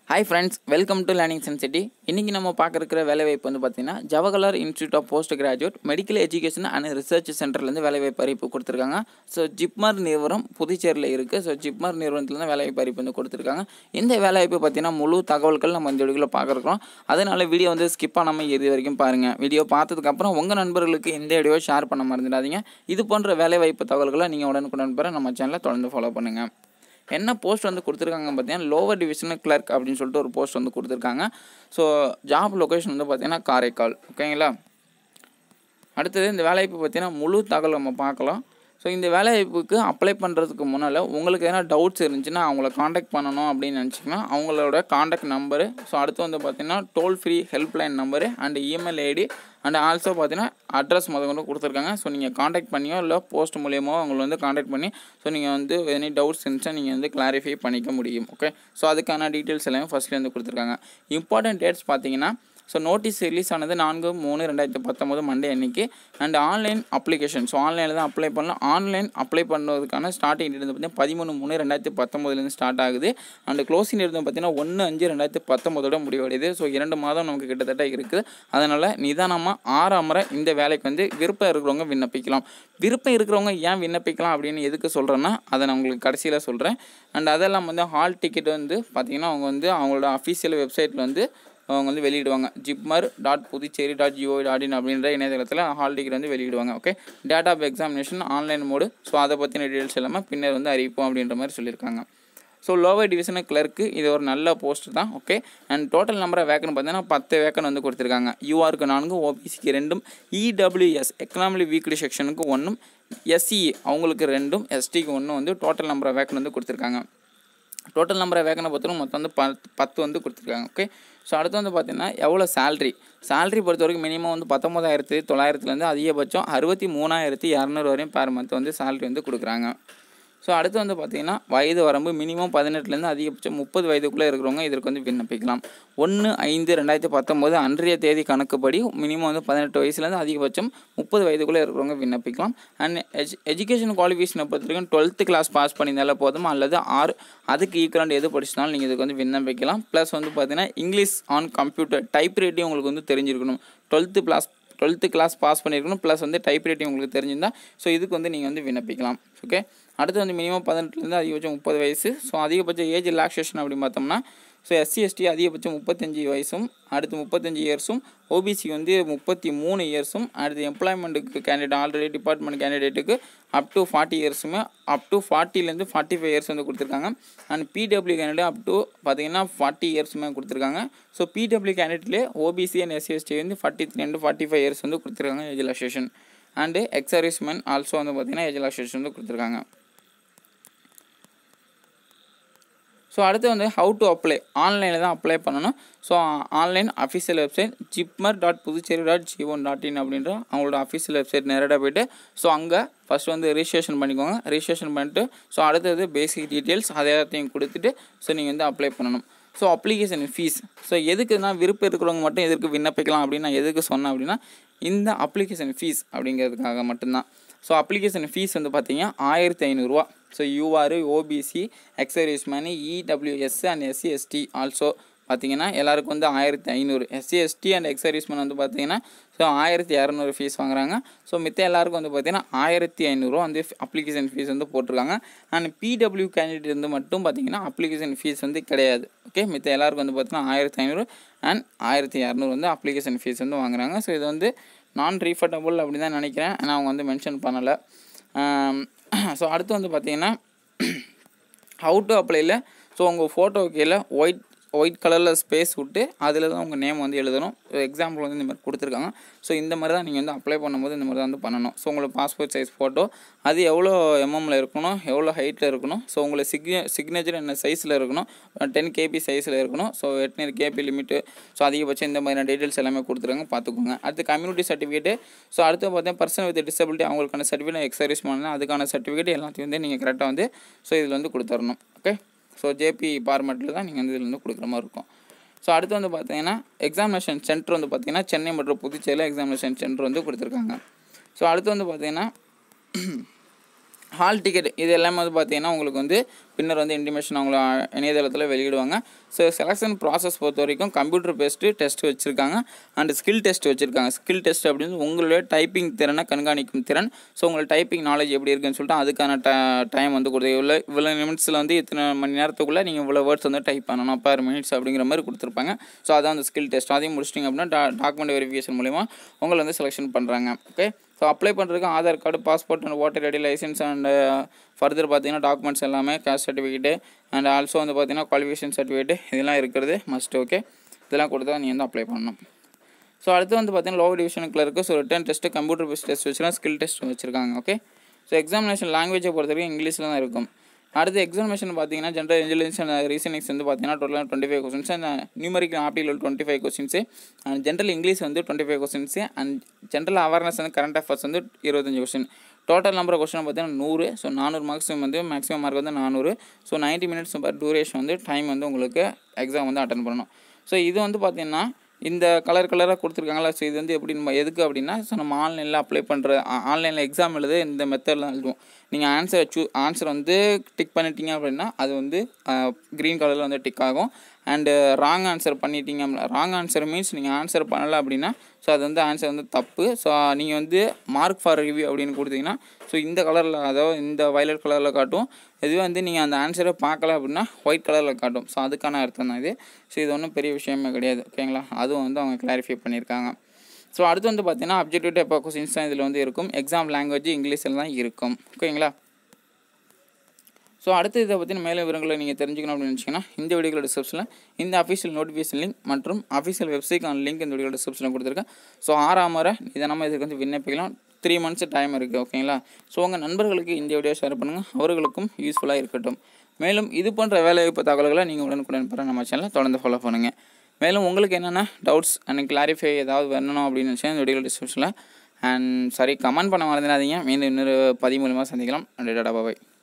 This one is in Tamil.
hi friends welcome to learning sensity இன்றைக்கி நம்ம பார்க்க இருக்கிற வேலைவாய்ப்பு வந்து பார்த்தீங்கன்னா Jawaharlal institute of post graduate medical education and research சென்டர்லேருந்து வேலைவாய்ப்பு அறிவிப்பு கொடுத்துருக்காங்க ஸோ ஜிப்மர் நிறுவனம் புதுச்சேரியில் இருக்குது ஸோ ஜிப்மர் நிறுவனத்துலேருந்து வேலைவாய்ப்பு அறிவிப்பு வந்து கொடுத்துருக்காங்க இந்த வேலைவாய்ப்பு பார்த்தீங்கன்னா முழு தகவல்கள் நம்ம இந்த வீடியோவில் பார்க்குறோம் அதனால் வீடியோ வந்து ஸ்கிப் பண்ணாமல் இது வரைக்கும் பாருங்கள் வீடியோ பார்த்ததுக்கப்புறம் உங்கள் நண்பர்களுக்கு இந்த வீடியோவை ஷேர் பண்ண மறந்துடாதீங்க இது போன்ற வேலைவாய்ப்பு தகவல்களை நீங்கள் உடனுக்குடன் பெற நம்ம சேனலை தொடர்ந்து ஃபாலோ பண்ணுங்கள் என்ன போஸ்ட் வந்து கொடுத்துருக்காங்க பார்த்தீங்கன்னா லோவர் டிவிஷனல் கிளர்க் அப்படின்னு சொல்லிட்டு ஒரு போஸ்ட் வந்து கொடுத்துருக்காங்க ஸோ ஜாப் லொக்கேஷன் வந்து பார்த்தீங்கன்னா காரைக்கால் ஓகேங்களா அடுத்தது இந்த வேலைவாய்ப்பு பார்த்தீங்கன்னா முழு தகவல் நம்ம பார்க்கலாம் ஸோ இந்த வேலைவாய்ப்புக்கு அப்ளை பண்ணுறதுக்கு முன்னால் உங்களுக்கு எதனா டவுட்ஸ் இருந்துச்சுன்னா அவங்கள காண்டாக்ட் பண்ணணும் அப்படின்னு நினச்சிங்கன்னா அவங்களோட காண்டாக்ட் நம்பரு ஸோ அடுத்து வந்து பார்த்தீங்கன்னா toll free helpline number and email ID and also பார்த்தீங்கன்னா அட்ரஸ் முத கொண்டு கொடுத்துருக்காங்க ஸோ நீங்கள் காண்டாக்ட் பண்ணியோ இல்லை போஸ்ட் மூலியமாக அவங்களை வந்து காண்டாக்ட் பண்ணி ஸோ நீங்கள் வந்து எனி டவுட்ஸ் இருந்துச்சா நீங்கள் வந்து கிளாரிஃபை பண்ணிக்க முடியும் ஓகே ஸோ அதுக்கான டீட்டெயில்ஸ் எல்லாமே ஃபஸ்ட்லேயே வந்து கொடுத்துருக்காங்க இம்பார்ட்டன்ட் டேட்ஸ் பார்த்தீங்கன்னா ஸோ நோட்டீஸ் ரிலீஸ் ஆனது நான்கு மூணு ரெண்டாயிரத்தி பத்தொம்போது மண்டே அன்னைக்கு அண்ட் ஆன்லைன் அப்ளிகேஷன் ஸோ ஆன்லைனில் தான் அப்ளை பண்ணலாம் ஆன்லைன் அப்ளை பண்ணுறதுக்கான ஸ்டார்டிங் டேட் வந்து பார்த்தீங்கன்னா பதிமூணு மூணு ரெண்டாயிரத்தி பத்தொம்போதுலேருந்து ஸ்டார்ட் ஆகுது அண்ட் க்ளோசிங் டேட் வந்து பார்த்தீங்கன்னா ஒன்று அஞ்சு ரெண்டாயிரத்தி பத்தொம்போதோட முடிவடையுது ஸோ இரண்டு மாதம் நமக்கு கிட்டத்தட்ட இருக்குது அதனால் நிதானமாக ஆறாம் முறை இந்த வேலைக்கு வந்து விருப்பம் இருக்கிறவங்க விண்ணப்பிக்கலாம் விருப்பம் இருக்கிறவங்க ஏன் விண்ணப்பிக்கலாம் அப்படின்னு எதுக்கு சொல்கிறேன்னா அதை நான் உங்களுக்கு கடைசியில் சொல்கிறேன் அண்ட் அதெல்லாம் வந்து ஹால் டிக்கெட் வந்து பார்த்திங்கன்னா அவங்க வந்து அவங்களோட அஃபீஷியல் வெப்சைட்டில் வந்து அவங்க வந்து வெளியிடுவாங்க JIPMER dot Puducherry dot G O dot in அப்படின்ற இணையதளத்தில் ஹால் டிக்கெட் வந்து வெளியிடுவாங்க okay date of examination online mode so அதை பற்றின டீட்டெயில்ஸ் எல்லாமே பின்னர் வந்து அறிவிப்போம் அப்படின்ற மாதிரி சொல்லியிருக்காங்க ஸோ லோவர் டிவிஷனல் கிளர்க்கு இது ஒரு நல்ல போஸ்ட் தான் okay and total number vacancy பார்த்தீங்கன்னா பத்து வேக்கன் வந்து கொடுத்துருக்காங்க யூஆருக்கு நான்கு ஓபிசிக்கு ரெண்டும் இடபிள்யூஎஸ் எக்கனாமிலி வீக்லி செக்ஷனுக்கு ஒன்றும் எஸ்சிஇ அவங்களுக்கு ரெண்டும் எஸ்டிக்கு ஒன்றும் வந்து டோட்டல் நம்பர் வேக்கன் வந்து கொடுத்துருக்காங்க டோட்டல் நம்பரை வேகனை பொறுத்தவரைக்கும் மொத்தம் வந்து பத்து பத்து வந்து கொடுத்துருக்காங்க ஓகே ஸோ அடுத்து வந்து பார்த்திங்கன்னா எவ்வளோ சேல்ரி சேல்ரி பொறுத்த வரைக்கும் மினிமம் வந்து பத்தொம்பதாயிரத்து தொள்ளாயிரத்துலேருந்து அதிகபட்சம் அறுபத்தி மூணாயிரத்தி இரநூறு வரையும் பேர் மந்த் வந்து சேல்ரி வந்து கொடுக்குறாங்க ஸோ அடுத்து வந்து பார்த்திங்கன்னா வயது வரம்பு மினிமம் பதினெட்டுலேருந்து அதிகபட்சம் முப்பது வயதுக்குள்ளே இருக்கிறவங்க இதற்கு வந்து விண்ணப்பிக்கலாம் ஒன்று ஐந்து ரெண்டாயிரத்தி பத்தொம்போது அன்றைய தேதி கணக்குப்படி மினிமம் வந்து பதினெட்டு வயசுலேருந்து அதிகபட்சம் முப்பது வயதுக்குள்ளே இருக்கிறவங்க விண்ணப்பிக்கலாம் அண்ட் எஜ் எஜுகேஷன் குவாலிஃபிகேஷனை பொறுத்த வரைக்கும் டுவெல்த்து கிளாஸ் பாஸ் பண்ணியிருந்தாலே போதும் அல்லது ஆறு அதுக்கு ஈக்குவலாண்ட் எது படிச்சினாலும் நீங்கள் இதுக்கு வந்து விண்ணப்பிக்கலாம் ப்ளஸ் வந்து பார்த்திங்கன்னா English on computer type writing உங்களுக்கு வந்து தெரிஞ்சிருக்கணும் twelfth plus twelfth class pass பண்ணியிருக்கணும் ப்ளஸ் வந்து டைப் ரைட்டிங் உங்களுக்கு தெரிஞ்சிருந்தால் ஸோ இதுக்கு வந்து நீங்கள் வந்து விண்ணப்பிக்கலாம் ஓகே அடுத்து வந்து மினிமம் பதினெட்டுலேருந்து அதிகபட்சம் முப்பது வயசு ஸோ அதிகபட்ச ஏஜ் ரிலாக்ஸேஷன் அப்படின்னு பார்த்தோம்னா ஸோ எஸ்சி எஸ்டி அதிகபட்சம் முப்பத்தஞ்சு வயசும் அடுத்து முப்பத்தஞ்சு இயர்ஸும் ஓபிசி வந்து முப்பத்தி மூணு இயர்ஸும் அடுத்து எம்ப்ளாய்மெண்ட்டுக்கு கேண்டிடேட் ஆல்ரெடி டிபார்ட்மெண்ட் கேண்டிடேட்டுக்கு அப் டு ஃபார்ட்டி இயர்ஸுமே அப் டு ஃபார்ட்டிலேருந்து ஃபார்ட்டி ஃபைவ் இயர்ஸ் வந்து கொடுத்துருக்காங்க and PW candidate up to பார்த்தீங்கன்னா ஃபார்ட்டி இயர்ஸுமே கொடுத்துருக்காங்க ஸோ பிடபிள்யூ கேண்டிடேட்லேயே ஓபிசி அண்ட் எஸ்சி எஸ்டி வந்து forty three and forty five years வந்து கொடுத்துருக்காங்க age relaxation and ex serviceman also வந்து பார்த்திங்கன்னா ஏஜ் ரிலாக்ஸேஷன் வந்து கொடுத்துருக்காங்க ஸோ அடுத்து வந்து ஹவு டு அப்ளை ஆன்லைனில் தான் அப்ளை பண்ணணும் so online official website JIPMER dot Puducherry dot G O V dot in அப்படின்ற அவங்களோட அஃபிஷியல் வெப்சைட் நேரடியாக போய்ட்டு ஸோ அங்கே ஃபஸ்ட் வந்து ரிஜிஸ்ட்ரேஷன் பண்ணிக்கோங்க ரிஜிஸ்ட்ரேஷன் பண்ணிட்டு ஸோ அடுத்தது பேசிக் டீட்டெயில்ஸ் அதை எல்லாத்தையும் கொடுத்துட்டு ஸோ நீங்கள் வந்து அப்ளை பண்ணணும் ஸோ அப்ளிகேஷன் ஃபீஸ் ஸோ எதுக்குன்னா விருப்பம் இருக்கிறவங்க மட்டும் எதுக்கு விண்ணப்பிக்கலாம் அப்படின்னு நான் எதுக்கு சொன்னேன் அப்படின்னா இந்த அப்ளிகேஷன் ஃபீஸ் அப்படிங்கிறதுக்காக மட்டும்தான் ஸோ அப்ளிகேஷன் ஃபீஸ் வந்து பார்த்தீங்கன்னா ஆயிரத்தி ஐநூறுரூவா so UR OBC ex serviceman EWS and SC ST also பார்த்தீங்கன்னா எல்லாருக்கும் வந்து ஆயிரத்தி ஐநூறு எஸ்சி எஸ்டி அண்ட் எக்ஸர்வீஸ்மேன் வந்து பார்த்தீங்கன்னா ஸோ ஆயிரத்தி இரநூறு ஃபீஸ் வாங்குறாங்க ஸோ மித்த எல்லாருக்கும் வந்து பார்த்தீங்கன்னா ஆயிரத்தி ஐநூறுரூவா வந்து அப்ளிகேஷன் ஃபீஸ் வந்து போட்டிருக்காங்க அண்ட் பிடபிள்யூ கேண்டிடேட் வந்து மட்டும் பார்த்தீங்கன்னா அப்ளிகேஷன் ஃபீஸ் வந்து கிடையாது ஓகே மித்த எல்லாருக்கும் வந்து பார்த்தீங்கன்னா ஆயிரத்தி ஐநூறு அண்ட் ஆயிரத்தி இரநூறு வந்து அப்ளிகேஷன் ஃபீஸ் வந்து வாங்குறாங்க ஸோ இது வந்து நான் ரீஃபண்டபுள் அப்படி தான் நினைக்கிறேன் ஆனால் அவங்க வந்து மென்ஷன் பண்ணலை ஸோ அடுத்து வந்து பார்த்தீங்கன்னா ஹவு டு அப்ளைல ஸோ உங்கள் ஃபோட்டோ கீழே ஒயிட் ஒயிட் கலரில் ஸ்பேஸ் விட்டு அதில் தான் உங்கள் நேம் வந்து எழுதணும் எக்ஸாம்பிள் வந்து இந்த மாதிரி கொடுத்துருக்காங்க ஸோ இந்த மாதிரி தான் நீங்கள் வந்து அப்ளை பண்ணும்போது இந்த மாதிரி தான் வந்து பண்ணணும் ஸோ உங்களுக்கு பாஸ்போர்ட் சைஸ் ஃபோட்டோ அது எவ்வளோ எம்எம்மில் இருக்கணும் எவ்வளோ ஹைட்டில் இருக்கணும் ஸோ உங்களை சிக்னே சிக்னேச்சர் என்ன சைஸில் இருக்கணும் டென் கேபி சைஸில் இருக்கணும் ஸோ எட்நூறு கேபி லிமிட்டு ஸோ அதிகபட்சம் இந்த மாதிரியான டீட்டெயில்ஸ் எல்லாமே கொடுத்துருக்காங்க பார்த்துக்கோங்க அடுத்து கம்யூனிட்டி சர்டிஃபிகேட்டு ஸோ அடுத்து பார்த்தீங்கன்னா பர்சன் வித் டிசபிலிட்டி அவங்களுக்கான சர்டிஃபிகேட் எக்ஸர்வீஸ் பண்ணலாம் அதுக்கான சர்டிஃபிகேட் எல்லாத்தையும் வந்து நீங்கள் கரெக்டாக வந்து ஸோ இதில் வந்து கொடுத்துடணும் ஓகே ஸோ ஜேபி ஃபார்மேட்டில் தான் நீங்கள் வந்து இதில் வந்து கொடுக்குற மாதிரி இருக்கும் ஸோ அடுத்து வந்து பார்த்தீங்கன்னா எக்ஸாமினேஷன் சென்டர் வந்து பார்த்தீங்கன்னா சென்னை மற்றும் புதுச்சேரியில் எக்ஸாமினேஷன் சென்டர் வந்து கொடுத்துருக்காங்க ஸோ அடுத்து வந்து பார்த்தீங்கன்னா ஹால் டிக்கெட் இது எல்லாமே வந்து பார்த்தீங்கன்னா உங்களுக்கு வந்து பின்னர் வந்து இன்டிமேஷன் அவங்கள இணையதளத்தில் வெளியிடுவாங்க ஸோ செலெக்ஷன் ப்ராசஸ் பொறுத்த வரைக்கும் கம்ப்யூட்டர் பேஸ்டு டெஸ்ட் வச்சுருக்காங்க அண்ட் ஸ்கில் டெஸ்ட் வச்சுருக்காங்க ஸ்கில் டெஸ்ட் அப்படின்னு உங்களுடைய டைப்பிங் திறனை கண்காணிக்கும் திறன் ஸோ உங்களுக்கு டைப்பிங் நாலேஜ் எப்படி இருக்குன்னு சொல்லிட்டு அதுக்கான ட டைம் வந்து கொடுத்து இவ்வளோ இவ்வளோ நிமிட்ஸில் வந்து இத்தனை மணி நேரத்துக்குள்ளே நீங்கள் இவ்வளோ வேர்ட்ஸ் வந்து டைப் பண்ணணும் பர் மினிட்ஸ் அப்படிங்கிற மாதிரி கொடுத்துருப்பாங்க ஸோ அதான் அந்த ஸ்கில் டெஸ்ட் அதையும் முடிச்சிட்டிங்க அப்படின்னா டா டாக்குமெண்ட் வெரிஃபிகேஷன் மூலிமா உங்களை வந்து செலெக்ஷன் பண்ணுறாங்க ஓகே ஸோ அப்ளை பண்ணுறதுக்கு Aadhaar card passport and voter ID license and further பார்த்தீங்கன்னா டாக்குமெண்ட்ஸ் எல்லாமே காஸ்ட் சர்டிஃபிகேட்டு அண்ட் ஆல்சோ வந்து பார்த்தீங்கன்னா குவாலிஃபிகேஷன் சர்டிஃபிகேட் இதெல்லாம் இருக்கிறது மஸ்ட் ஓகே இதெல்லாம் கொடுத்தா நீ வந்து அப்ளை பண்ணணும் ஸோ அடுத்து வந்து பார்த்தீங்கன்னா லோவர் டிவிஷன் கிளருக்கு so written test computer based test வச்சுருக்காங்க ஸ்கில் டெஸ்ட் வச்சுருக்காங்க ஓகே ஸோ எக்ஸாமினேஷன் லாங்குவேஜை பொறுத்த வரைக்கும் இங்கிலீஷில் தான் இருக்கும் அடுத்து எக்ஸாமினேஷன் பார்த்தீங்கன்னா ஜென்ரல் இன்டெலிஜென்ஸ் அண்ட் ரீசனிங்ஸ் வந்து பார்த்தீங்கன்னா டோட்டலாக twenty five questions and numerical aptitude twenty five questions and general English வந்து twenty five questions and general awareness வந்து கரண்ட் அஃபேர்ஸ் வந்து இருபத்தஞ்சு question total number of question பார்த்தீங்கன்னா நூறு ஸோ நானூறு மார்க்ஸ் வந்து மேக்ஸிமம் மார்க் வந்து நானூறு so ninety minutes per duration வந்து டைம் வந்து உங்களுக்கு எக்ஸாம் வந்து அட்டன் பண்ணணும் ஸோ இது வந்து பார்த்தீங்கன்னா இந்த கலர் கலராக கொடுத்துருக்காங்களா ஸோ இது வந்து எப்படி நம்ம எதுக்கு அப்படின்னா ஸோ நம்ம ஆன்லைனில் அப்ளை பண்ணுற ஆன்லைனில் எக்ஸாம் எழுத இந்த மெத்தடில் எழுதுவோம் நீங்கள் ஆன்சர் சூ ஆன்சர் வந்து டிக் பண்ணிட்டீங்க அப்படின்னா அது வந்து க்ரீன் கலரில் வந்து டிக் ஆகும் அண்டு ராங் ஆன்சர் பண்ணிட்டீங்க ராங் ஆன்சர் மீன்ஸ் நீங்கள் ஆன்சர் பண்ணலை அப்படின்னா ஸோ அது வந்து ஆன்சர் வந்து தப்பு ஸோ நீங்கள் வந்து மார்க் ஃபார் ரிவ்யூ அப்படின்னு கொடுத்தீங்கன்னா ஸோ இந்த கலரில் அதாவது இந்த வயலட் கலரில் காட்டும் இதுவே வந்து நீங்கள் அந்த ஆன்சரை பார்க்கல அப்படின்னா ஒயிட் கலரில் காட்டும் ஸோ அதுக்கான அர்த்தம் தான் இது ஸோ இது ஒன்றும் பெரிய விஷயமே கிடையாது ஓகேங்களா அதுவும் வந்து அவங்க கிளாரிஃபை பண்ணியிருக்காங்க ஸோ அடுத்து வந்து பார்த்தீங்கன்னா அப்ஜெக்டிவ் டைப் ஆஃப் கொஸ்டின்ஸ் தான் இதில் வந்து இருக்கும் எக்ஸாம் லாங்குவேஜ் இங்கிலீஷில் தான் இருக்கும் ஓகேங்களா ஸோ அடுத்து இதை பற்றின மேலும் விவரங்களை நீங்கள் தெரிஞ்சுக்கணும் அப்படின்னு நினச்சிங்கன்னா இந்த வீடியோட டிஸ்கிரிப்ஷனில் இந்த அஃபிஷியல் நோட்டிஃபிகேஷன் லிங்க் மற்றும் அஃபிஷியல் வெப்சைட்கான லிங்க் இந்த வீடியோட டிஸ்கிரிப்ஷனில் கொடுத்துருக்கேன் ஸோ ஆறாம் முறை இதை நம்ம இதுக்கு வந்து விண்ணப்பிக்கலாம் த்ரீ மந்த்ஸ் டைம் இருக்குது ஓகேங்களா ஸோ உங்கள் நண்பர்களுக்கு இந்த வீடியோ ஷேர் பண்ணுங்கள் அவர்களுக்கும் யூஸ்ஃபுல்லாக இருக்கட்டும் மேலும் இது போன்ற வேலைவாய்ப்பு தகவல்களை நீங்கள் உடனுக்குடன் பெற நம்ம சேனலை தொடர்ந்து ஃபாலோ பண்ணுங்கள் மேலும் உங்களுக்கு என்னென்ன டவுட்ஸ் அண்ட் கிளாரிஃபை ஏதாவது வரணும் அப்படின்னு நினச்சா இந்த வீடியோ டிஸ்கிரிப்ஷனில் அண்ட் சாரி கமெண்ட் பண்ண மறந்துடாதீங்க மீண்டும் இன்னொரு பதிவு மூலமாக சந்திக்கலாம் அண்ட் டாடா பாய்